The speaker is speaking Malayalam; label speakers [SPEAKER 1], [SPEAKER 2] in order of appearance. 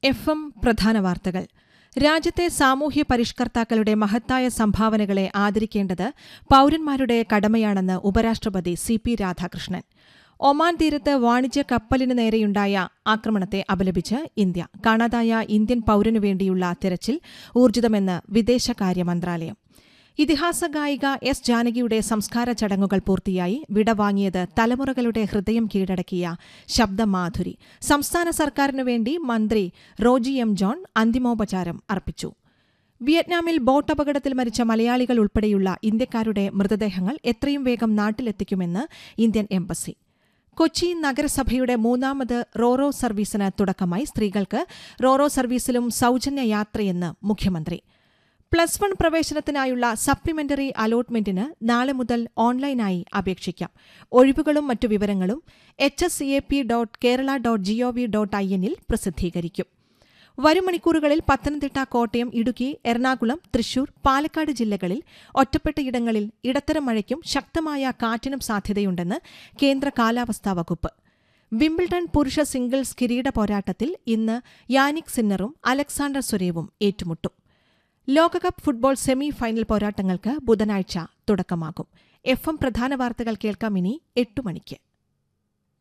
[SPEAKER 1] എഫ് എം പ്രധാന വാർത്തകൾ രാജ്യത്തെ സാമൂഹ്യ പരിഷ്കർത്താക്കളുടെ മഹത്തായ സംഭാവനകളെ ആദരിക്കേണ്ടത് പൌരന്മാരുടെ കടമയാണെന്ന് ഉപരാഷ്ട്രപതി സി പി രാധാകൃഷ്ണൻ ഒമാൻ തീരത്ത് വാണിജ്യ കപ്പലിന് നേരെയുണ്ടായ ആക്രമണത്തെ അപലപിച്ച് ഇന്ത്യ കാണാതായ ഇന്ത്യൻ പൌരനു വേണ്ടിയുള്ള തിരച്ചിൽ ഊർജിതമെന്ന് വിദേശകാര്യ മന്ത്രാലയം ഇതിഹാസ ഗായിക എസ് ജാനകിയുടെ സംസ്കാര ചടങ്ങുകൾ പൂർത്തിയായി വിടവാങ്ങിയത് തലമുറകളുടെ ഹൃദയം കീഴടക്കിയ ശബ്ദമാധുരി സംസ്ഥാന സർക്കാരിനു വേണ്ടി മന്ത്രി റോജി എം ജോൺ അന്തിമോപചാരം അർപ്പിച്ചു വിയറ്റ്നാമിൽ ബോട്ട് അപകടത്തിൽ മരിച്ച മലയാളികൾ ഉൾപ്പെടെയുള്ള ഇന്ത്യക്കാരുടെ മൃതദേഹങ്ങൾ എത്രയും വേഗം നാട്ടിലെത്തിക്കുമെന്ന് ഇന്ത്യൻ എംബസി കൊച്ചി നഗരസഭയുടെ മൂന്നാമത് റോറോ സർവീസിന് തുടക്കമായി സ്ത്രീകൾക്ക് റോറോ സർവീസിലും സൌജന്യ യാത്രയെന്ന് മുഖ്യമന്ത്രി പ്ലസ് വൺ പ്രവേശനത്തിനായുള്ള സപ്ലിമെന്ററി അലോട്ട്മെന്റിന് നാളെ മുതൽ ഓൺലൈനായി അപേക്ഷിക്കാം ഒഴിവുകളും മറ്റു വിവരങ്ങളും H S C A P dot Kerala dot G O V dot I എന്നിൽ പ്രസിദ്ധീകരിക്കും വരും മണിക്കൂറുകളിൽ പത്തനംതിട്ട കോട്ടയം ഇടുക്കി എറണാകുളം തൃശൂർ പാലക്കാട് ജില്ലകളിൽ ഒറ്റപ്പെട്ടയിടങ്ങളിൽ ഇടത്തരം മഴയ്ക്കും ശക്തമായ കാറ്റിനും സാധ്യതയുണ്ടെന്ന് കേന്ദ്ര കാലാവസ്ഥാ വകുപ്പ് വിംബിൾഡൺ പുരുഷ സിംഗിൾസ് കിരീട പോരാട്ടത്തിൽ ഇന്ന് യാനിക് സിന്നറും അലക്സാണ്ടർ സുരേവും ഏറ്റുമുട്ടും ലോകകപ്പ് ഫുട്ബോൾ സെമി ഫൈനൽ പോരാട്ടങ്ങൾക്ക് ബുധനാഴ്ച തുടക്കമാകും എഫ് എം പ്രധാന വാർത്തകൾ കേൾക്കാം ഇനി എട്ടു മണിക്ക്